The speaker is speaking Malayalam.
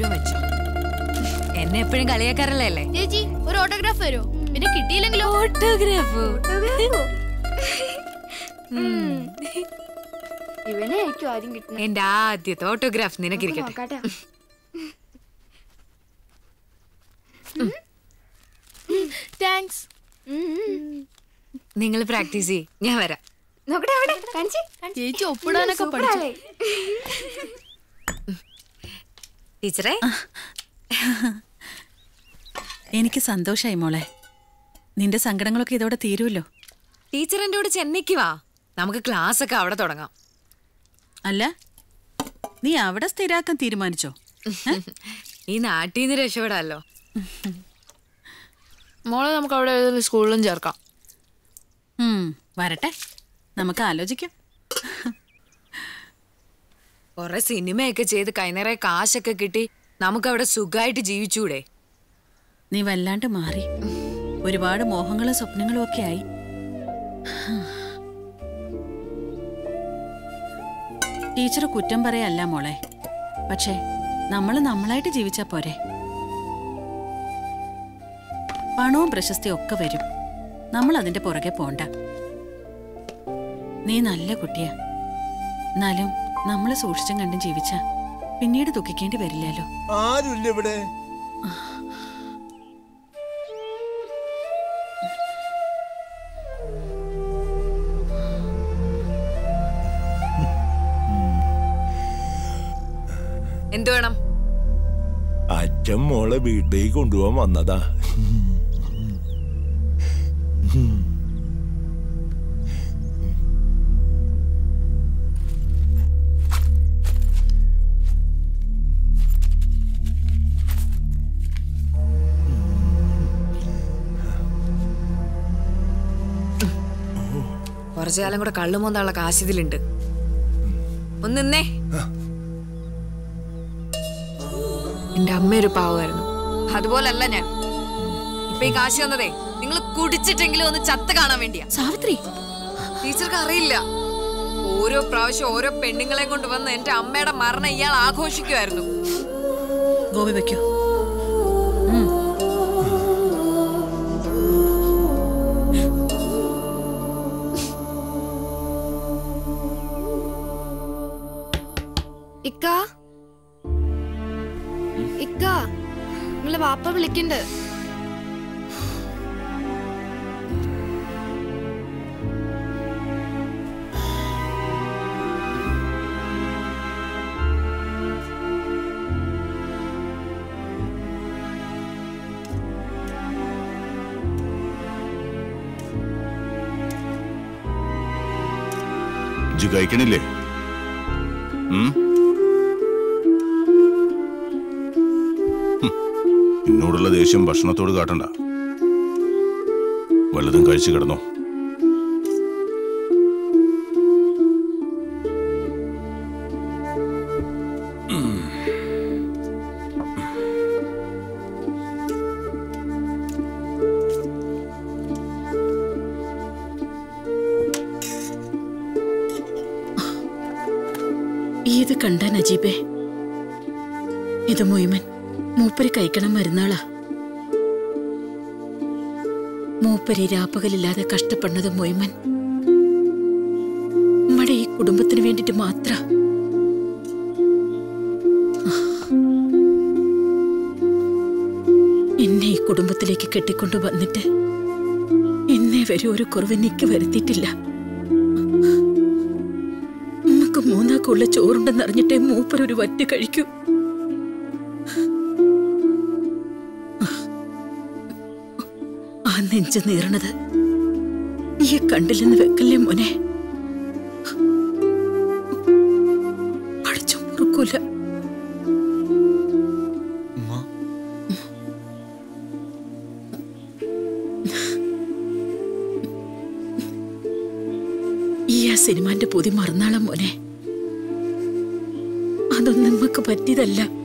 മുഴുവൻ വെച്ചോ എന്നെ എപ്പോഴും കളിയാക്കാറല്ലേ അല്ലേ ചേച്ചി ഒരു ഓട്ടോഗ്രാഫ് തരുമോ പിന്നെ കിട്ടിയില്ലെങ്കിലോ ഓട്ടോഗ്രാഫ് ഇവനെ ആയിരിക്കും ആദ്യം കിട്ടുന്നത് എന്റെ ആദ്യത്തെ ഓട്ടോഗ്രാഫ് നിനക്കിരിക്കട്ടെ നോക്കാട്ടെ താങ്ക്സ് നിങ്ങൾ പ്രാക്ടീസ് ചെയ്യ് ഞാൻ വരാം നോക്കട്ടെ അവിടെ കാണിച്ചേ ചേച്ചി ഒപ്പിടാനൊക്കെ പഠിച്ചു ടീച്ചറെ എനിക്ക് സന്തോഷായി മോളെ നിന്റെ സങ്കടങ്ങളൊക്കെ ഇതോടെ തീരുമല്ലോ ടീച്ചർ എന്റെ കൂടെ ചെന്നൈക്ക് വാ നമുക്ക് ക്ലാസ് ഒക്കെ അവിടെ തുടങ്ങാം അല്ല നീ അവിടെ സ്ഥിരാക്കാൻ തീരുമാനിച്ചോ ഈ നാട്ടിൽ നിന്ന് രക്ഷപ്പെടാമല്ലോ മോളെ നമുക്ക് അവിടെ ഏതെങ്കിലും സ്കൂളിലും ചേർക്കാം ഉം, വരട്ടെ നമുക്ക് ആലോചിക്കാം കുറെ സിനിമയൊക്കെ ചെയ്ത് കൈനിറയെ കാശൊക്കെ കിട്ടി നമുക്ക് അവിടെ സുഖമായിട്ട് ജീവിച്ചൂടെ നീ വല്ലാണ്ട് മാറി ഒരുപാട് മോഹങ്ങളും സ്വപ്നങ്ങളും ഒക്കെ ആയി ടീച്ചർ കുറ്റം പറയല്ല മോളെ പക്ഷേ നമ്മൾ നമ്മളായിട്ട് ജീവിച്ചാ പോരെ പണവും പ്രശസ്തിയും ഒക്കെ വരും നമ്മൾ അതിന്റെ പുറകെ പോണ്ട നീ നല്ല കുട്ടിയാ എന്നാലും നമ്മൾ സൂക്ഷിച്ചും കണ്ടും ജീവിച്ച പിന്നീട് ദുഃഖിക്കേണ്ടി വരില്ലല്ലോ ആരുമില്ല ഇവിടെ എന്തു വേണം അച്ഛൻ മോളെ വീട്ടിലേക്ക് കൊണ്ടുപോകാൻ വന്നതാ കുറച്ചു കാലം കൂടെ കള്ളു മോന്താനുള്ള കാശ് ഇതിലുണ്ട് ഒന്ന് നിന്നേ എന്റെ അമ്മ ഒരു പാവമായിരുന്നു അതുപോലല്ല ഞാൻ ഇപ്പൊ ഈ കാശ് തന്നതേ നിങ്ങൾ കുടിച്ചിട്ടെങ്കിലും ഒന്ന് ചത്ത കാണാൻ വേണ്ടിയാ സാവിത്രി ടീച്ചർക്ക് അറിയില്ല ഓരോ പ്രാവശ്യം ഓരോ പെണ്ണുങ്ങളെ കൊണ്ട് വന്ന് എന്റെ അമ്മയുടെ മരണം ഇയാൾ ആഘോഷിക്കുമായിരുന്നു ഗോപി വെക്കൂ ഇക്ക ഇക്ക നിങ്ങളെ വാപ്പ വിളിക്കണ്ട് ഇജ്ജ് കഴിക്കണില്ലേ ഉം? ഹും. എന്നോടുള്ള ദേഷ്യം ഭക്ഷണത്തോട് കാട്ടണ്ട വല്ലതും കഴിച്ചു കിടന്നോ ഇത് കണ്ട നജീബേ ഇത് മുയ്മൻ മൂപ്പര് കഴിക്കണം മരുന്നാളാ മൂപ്പര് രാപ്പകലില്ലാതെ കഷ്ടപ്പെടുന്നത് മുയ്മൻ നമ്മുടെ ഈ കുടുംബത്തിന് വേണ്ടിട്ട് മാത്ര എന്നെ ഈ കുടുംബത്തിലേക്ക് കെട്ടിക്കൊണ്ടു വന്നിട്ട് ഇന്നേ വരെ ഒരു കുറവ് എനിക്ക് വരുത്തിയിട്ടില്ല നമുക്ക് മൂന്നാക്കുള്ള ചോറുണ്ടെന്ന് അറിഞ്ഞിട്ടേ മൂപ്പർ ഒരു വറ്റ് കഴിക്കൂ ആ നെഞ്ച് നീറണത് ഈ കണ്ടില്ലെന്ന് വെക്കല്ലേ മോനെ അടച്ചു മുറുക്കൂല ഈ ആ സിനിമാന്റെ പൊതി മറന്നാളാ മോനെ അതൊന്നും നമുക്ക് പറ്റിയതല്ല